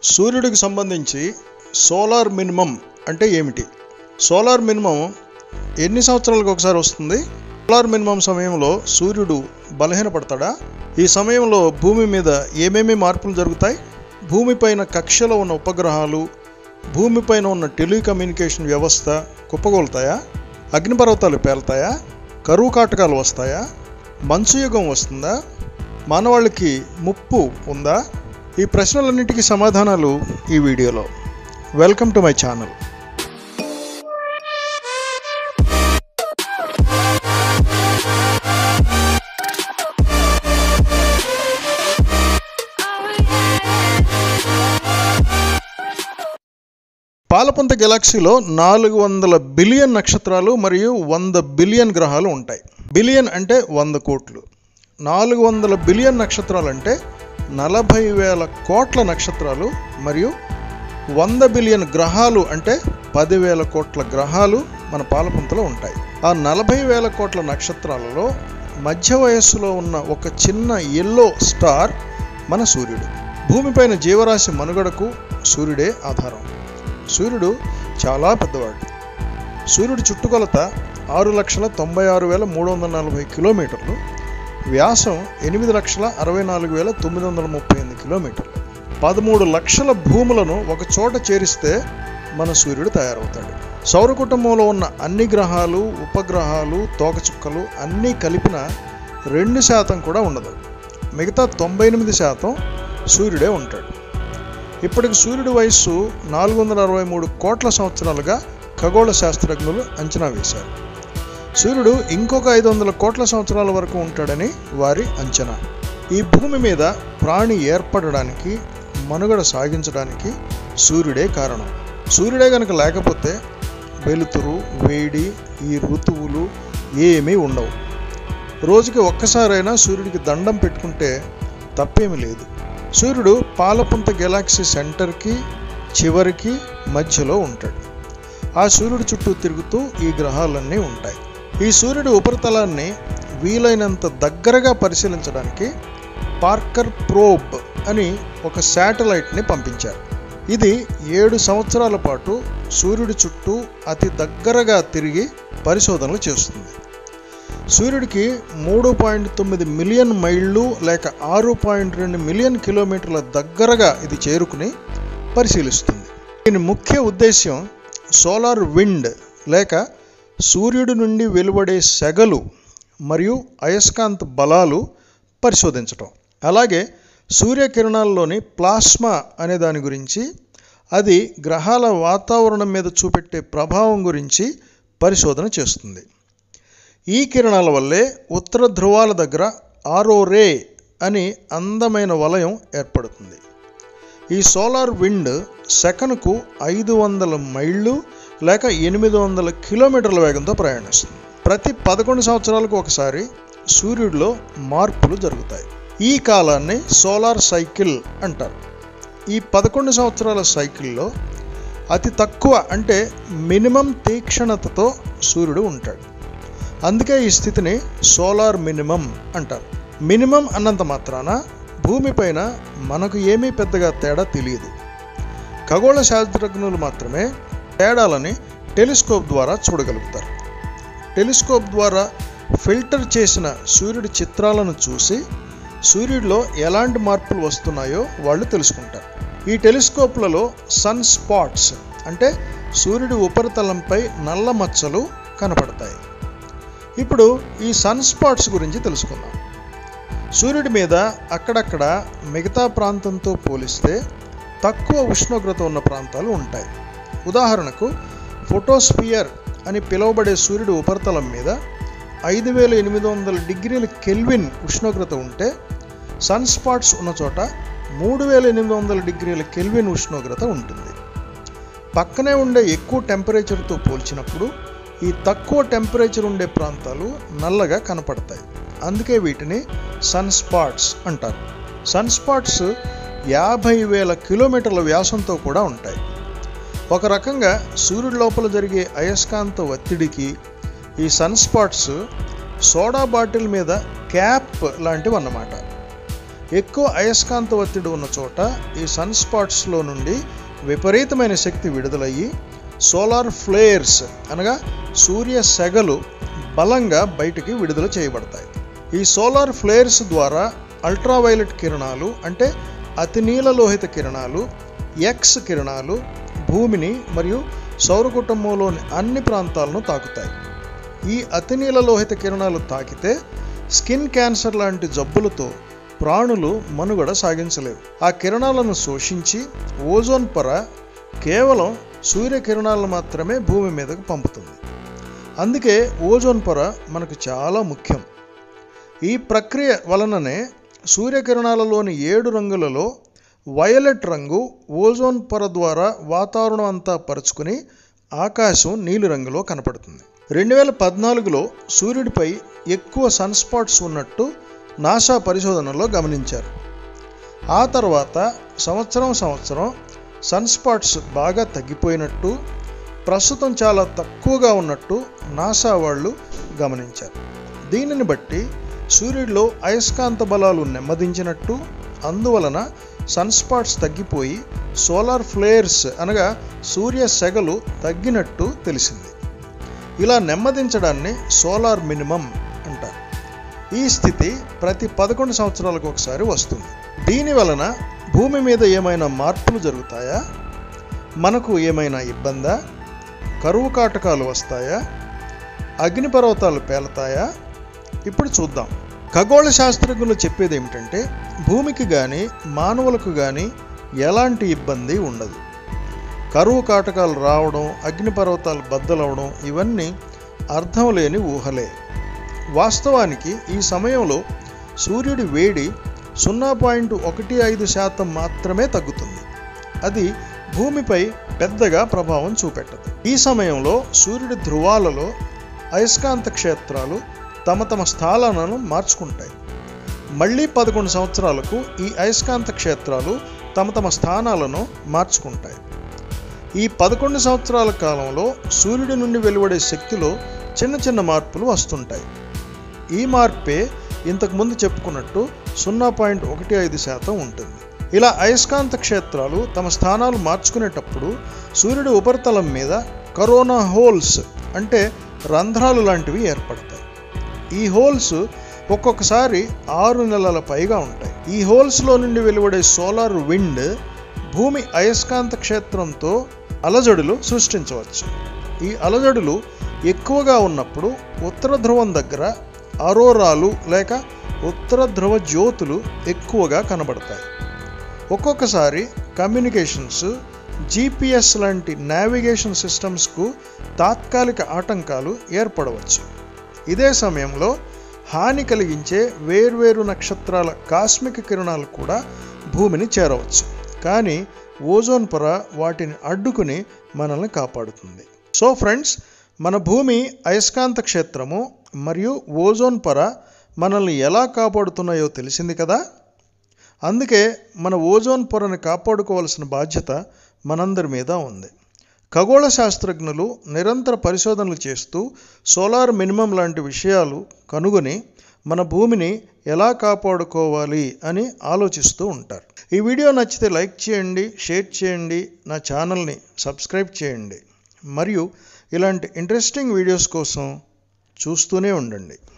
సూర్యుడికి సంబంధించి solar minimum అంటే ఏమిటి సోలార్ మినిమం ఎన్ని సంవత్సరాలకు ఒకసారి వస్తుంది సోలార్ మినిమం సమయంలో సూర్యుడు బలహీనపడతాడా ఈ సమయంలో భూమి మీద ఏమేమి మార్పులు జరుగుతాయి భూమిపైన కక్షలో ఉన్న ఉపగ్రహాలు భూమిపైన ఉన్న టెలికమ్యూనికేషన్ వ్యవస్థ కుప్పగోలుతాయా అగ్నిపర్వతాలు పేలుతాయా కరువు కాటకాలు వస్తాయా మంచు యుగం వస్తుందా మానవాళికి ముప్పు ఉందా ఈ ప్రశ్నలన్నిటికీ సమాధానాలు ఈ వీడియోలో వెల్కమ్ టు మై ఛానల్ పాలపుంత గెలాక్సీలో నాలుగు వందల బిలియన్ నక్షత్రాలు మరియు వంద బిలియన్ గ్రహాలు ఉంటాయి బిలియన్ అంటే వంద కోట్లు నాలుగు వందల బిలియన్ నక్షత్రాలు అంటే నలభై వేల కోట్ల నక్షత్రాలు మరియు వంద బిలియన్ గ్రహాలు అంటే పదివేల కోట్ల గ్రహాలు మన పాలపుంతలో ఉంటాయి ఆ నలభై వేల కోట్ల నక్షత్రాలలో మధ్య వయస్సులో ఉన్న ఒక చిన్న ఎల్లో స్టార్ మన సూర్యుడు భూమిపైన జీవరాశి మనుగడకు సూర్యుడే ఆధారం సూర్యుడు చాలా పెద్దవాడు సూర్యుడి చుట్టుకొలత ఆరు లక్షల తొంభై ఆరు వేల మూడు వందల నలభై కిలోమీటర్లు వ్యాసం ఎనిమిది లక్షల అరవై నాలుగు వేల తొమ్మిది వందల ముప్పై ఎనిమిది కిలోమీటర్లు పదమూడు లక్షల భూములను ఒక చోట చేరిస్తే మన సూర్యుడు తయారవుతాడు సౌర కుటుంబంలో ఉన్న అన్ని గ్రహాలు ఉపగ్రహాలు తోకచుక్కలు అన్నీ కలిపిన రెండు శాతం కూడా ఉండదు మిగతా తొంభై ఎనిమిది శాతం సూర్యుడే ఉంటాడు ఇప్పటికి సూర్యుడి వయస్సు నాలుగు వందల అరవై మూడు కోట్ల సంవత్సరాలుగా ఖగోళ శాస్త్రజ్ఞులు అంచనా వేశారు సూర్యుడు ఇంకొక ఐదు వందల కోట్ల సంవత్సరాల వరకు ఉంటాడని వారి అంచనా ఈ భూమి మీద ప్రాణి ఏర్పడడానికి మనుగడ సాగించడానికి సూర్యుడే కారణం సూర్యుడే కనుక లేకపోతే వెలుతురు వేడి ఈ ఋతువులు ఏమీ ఉండవు రోజుకి ఒక్కసారైనా సూర్యుడికి దండం పెట్టుకుంటే తప్పేమీ లేదు సూర్యుడు పాలపుంత గెలాక్సీ సెంటర్కి చివరికి మధ్యలో ఉంటాడు ఆ సూర్యుడి చుట్టూ తిరుగుతూ ఈ గ్రహాలన్నీ ఉంటాయి ఈ సూర్యుడి ఉపరితలాన్ని వీలైనంత దగ్గరగా పరిశీలించడానికి పార్కర్ ప్రోబ్ అని ఒక శాటిలైట్ని పంపించారు ఇది ఏడు సంవత్సరాల పాటు సూర్యుడి చుట్టూ అతి దగ్గరగా తిరిగి పరిశోధనలు చేస్తుంది సూర్యుడికి మూడు పాయింట్ తొమ్మిది మిలియన్ మైళ్ళు లేక ఆరు పాయింట్ రెండు మిలియన్ కిలోమీటర్ల దగ్గరగా ఇది చేరుకుని పరిశీలిస్తుంది దీని ముఖ్య ఉద్దేశ్యం సోలార్ విండ్ లేక సూర్యుడి నుండి వెలువడే సెగలు మరియు అయస్కాంత బలాలు పరిశోధించటం అలాగే సూర్యకిరణాల్లోని ప్లాస్మా అనే దాని గురించి అది గ్రహాల వాతావరణం మీద చూపెట్టే ప్రభావం గురించి పరిశోధన చేస్తుంది ఈ కిరణాల వల్లే ఉత్తర ధ్రువాల దగ్గర ఆరోరే అని అందమైన వలయం ఏర్పడుతుంది ఈ సోలార్ విండ్ సెకనుకు ఐదు వందల మైళ్ళు లేక ఎనిమిది వందల కిలోమీటర్ల వేగంతో ప్రయాణిస్తుంది ప్రతి పదకొండు సంవత్సరాలకు ఒకసారి సూర్యుడిలో మార్పులు జరుగుతాయి ఈ కాలాన్ని సోలార్ సైకిల్ అంటారు ఈ పదకొండు సంవత్సరాల సైకిల్లో అతి తక్కువ అంటే మినిమం తీక్షణతతో సూర్యుడు ఉంటాడు అందుకే ఈ స్థితిని సోలార్ మినిమం అంటారు మినిమం అన్నంత మాత్రాన భూమిపైన మనకు ఏమీ పెద్దగా తేడా తెలియదు ఖగోళ శాస్త్రజ్ఞులు మాత్రమే తేడాలని టెలిస్కోప్ ద్వారా చూడగలుగుతారు టెలిస్కోప్ ద్వారా ఫిల్టర్ చేసిన సూర్యుడి చిత్రాలను చూసి సూర్యుడిలో ఎలాంటి మార్పులు వస్తున్నాయో వాళ్ళు తెలుసుకుంటారు ఈ టెలిస్కోప్లలో సన్ స్పాట్స్ అంటే సూర్యుడి ఉపరితలంపై నల్ల మచ్చలు కనపడతాయి ఇప్పుడు ఈ సన్ స్పాట్స్ గురించి తెలుసుకుందాం సూర్యుడి మీద అక్కడక్కడ మిగతా ప్రాంతంతో పోలిస్తే తక్కువ ఉష్ణోగ్రత ఉన్న ప్రాంతాలు ఉంటాయి ఉదాహరణకు ఫోటోస్పియర్ అని పిలువబడే సూర్యుడి ఉపరితలం మీద ఐదు వేల ఎనిమిది వందల డిగ్రీల కెల్విన్ ఉష్ణోగ్రత ఉంటే సన్ స్పాట్స్ ఉన్న చోట మూడు వేల ఎనిమిది వందల డిగ్రీల కెల్విన్ ఉష్ణోగ్రత ఉంటుంది పక్కనే ఉండే ఎక్కువ టెంపరేచర్తో పోల్చినప్పుడు ఈ తక్కువ టెంపరేచర్ ఉండే ప్రాంతాలు నల్లగా కనపడతాయి అందుకే వీటిని సన్ స్పాట్స్ అంటారు సన్ స్పాట్స్ యాభై వేల కిలోమీటర్ల వ్యాసంతో కూడా ఉంటాయి ఒక రకంగా సూర్యుడి లోపల జరిగే అయస్కాంత ఒత్తిడికి ఈ సన్ స్పాట్స్ సోడా బాటిల్ మీద క్యాప్ లాంటివి అన్నమాట ఎక్కువ అయస్కాంత ఒత్తిడి ఉన్న చోట ఈ సన్ స్పాట్స్లో నుండి విపరీతమైన శక్తి విడుదలయ్యి సోలార్ ఫ్లేయర్స్ అనగా సూర్య సెగలు బలంగా బయటికి విడుదల చేయబడతాయి ఈ సోలార్ ఫ్లేయర్స్ ద్వారా అల్ట్రావైలెట్ కిరణాలు అంటే అతినీలలోహిత కిరణాలు ఎక్స్ కిరణాలు భూమిని మరియు సౌర కుటుంబంలోని అన్ని ప్రాంతాలను తాకుతాయి ఈ అతినీలలోహిత కిరణాలు తాకితే స్కిన్ క్యాన్సర్ లాంటి జబ్బులతో ప్రాణులు మనుగడ సాగించలేవు ఆ కిరణాలను శోషించి ఓజోన్ పొర కేవలం సూర్యకిరణాలను మాత్రమే భూమి మీదకు పంపుతుంది అందుకే ఓజోన్ పొర మనకు చాలా ముఖ్యం ఈ ప్రక్రియ వలననే సూర్యకిరణాలలోని ఏడు రంగులలో వయలెట్ రంగు ఓజోన్ పొర ద్వారా వాతావరణం అంతా పరుచుకుని ఆకాశం నీలిరంగులో కనపడుతుంది రెండు వేల పద్నాలుగులో సూర్యుడిపై ఎక్కువ సన్ స్పాట్స్ ఉన్నట్టు నాసా పరిశోధనలో గమనించారు ఆ తర్వాత సంవత్సరం సంవత్సరం సన్ స్పాట్స్ బాగా తగ్గిపోయినట్టు ప్రస్తుతం చాలా తక్కువగా ఉన్నట్టు నాసా వాళ్ళు గమనించారు దీనిని బట్టి సూర్యుడిలో అయస్కాంత బలాలు నెమ్మదించినట్టు అందువలన సన్ స్పాట్స్ తగ్గిపోయి సోలార్ ఫ్లేయర్స్ అనగా సూర్య సెగలు తగ్గినట్టు తెలిసింది ఇలా నెమ్మదించడాన్ని సోలార్ మినిమం అంటారు ఈ స్థితి ప్రతి పదకొండు సంవత్సరాలకు ఒకసారి వస్తుంది దీని వలన భూమి మీద ఏమైనా మార్పులు జరుగుతాయా మనకు ఏమైనా ఇబ్బందా కరువు కాటకాలు వస్తాయా అగ్నిపర్వతాలు పేలతాయా ఇప్పుడు చూద్దాం ఖగోళ శాస్త్రజ్ఞులు చెప్పేది ఏమిటంటే భూమికి కానీ మానవులకు కానీ ఎలాంటి ఇబ్బంది ఉండదు కరువు కాటకాలు రావడం అగ్నిపర్వతాలు బద్దలవడం ఇవన్నీ అర్థం లేని ఊహలే వాస్తవానికి ఈ సమయంలో సూర్యుడి వేడి సున్నా పాయింట్ ఒకటి ఐదు శాతం మాత్రమే తగ్గుతుంది అది భూమిపై పెద్దగా ప్రభావం చూపెట్టదు ఈ సమయంలో సూర్యుడి ధృవాలలో అయస్కాంత క్షేత్రాలు తమ తమ స్థానాలను మార్చుకుంటాయి మళ్ళీ పదకొండు సంవత్సరాలకు ఈ అయస్కాంత క్షేత్రాలు తమ తమ స్థానాలను మార్చుకుంటాయి ఈ పదకొండు సంవత్సరాల కాలంలో సూర్యుడి నుండి వెలువడే శక్తిలో చిన్న చిన్న మార్పులు వస్తుంటాయి ఈ మార్పే ఇంతకుముందు చెప్పుకున్నట్టు సున్నా పాయింట్ ఒకటి ఐదు శాతం ఉంటుంది ఇలా అయస్కాంత క్షేత్రాలు తమ స్థానాలు మార్చుకునేటప్పుడు సూర్యుడి ఉపరితలం మీద కరోనా హోల్స్ అంటే రంధ్రాలు లాంటివి ఏర్పడతాయి ఈ హోల్స్ ఒక్కొక్కసారి ఆరు నెలల పైగా ఉంటాయి ఈ హోల్స్లో నుండి వెలువడే సోలార్ విండ్ భూమి అయస్కాంత క్షేత్రంతో అలజడులు సృష్టించవచ్చు ఈ అలజడులు ఎక్కువగా ఉన్నప్పుడు ఉత్తర ధ్రువం దగ్గర అరోరాలు లేక ఉత్తర ధ్రువ జ్యోతులు ఎక్కువగా కనబడతాయి ఒక్కొక్కసారి కమ్యూనికేషన్స్ జీపీఎస్ లాంటి నావిగేషన్ సిస్టమ్స్కు తాత్కాలిక ఆటంకాలు ఏర్పడవచ్చు ఇదే సమయంలో హాని కలిగించే వేర్వేరు నక్షత్రాల కాస్మిక కిరణాలు కూడా భూమిని చేరవచ్చు కానీ ఓజోన్ పొర వాటిని అడ్డుకుని మనల్ని కాపాడుతుంది సో ఫ్రెండ్స్ మన భూమి అయస్కాంత క్షేత్రము మరియు ఓజోన్ పొర మనల్ని ఎలా కాపాడుతున్నాయో తెలిసింది కదా అందుకే మన ఓజోన్ పొరను కాపాడుకోవాల్సిన బాధ్యత మనందరి మీద ఉంది ఖగోళ శాస్త్రజ్ఞులు నిరంతర పరిశోధనలు చేస్తూ సోలార్ మినిమం లాంటి విషయాలు కనుగొని మన భూమిని ఎలా కాపాడుకోవాలి అని ఆలోచిస్తూ ఉంటారు ఈ వీడియో నచ్చితే లైక్ చేయండి షేర్ చేయండి నా ఛానల్ని సబ్స్క్రైబ్ చేయండి మరియు ఇలాంటి ఇంట్రెస్టింగ్ వీడియోస్ కోసం చూస్తూనే ఉండండి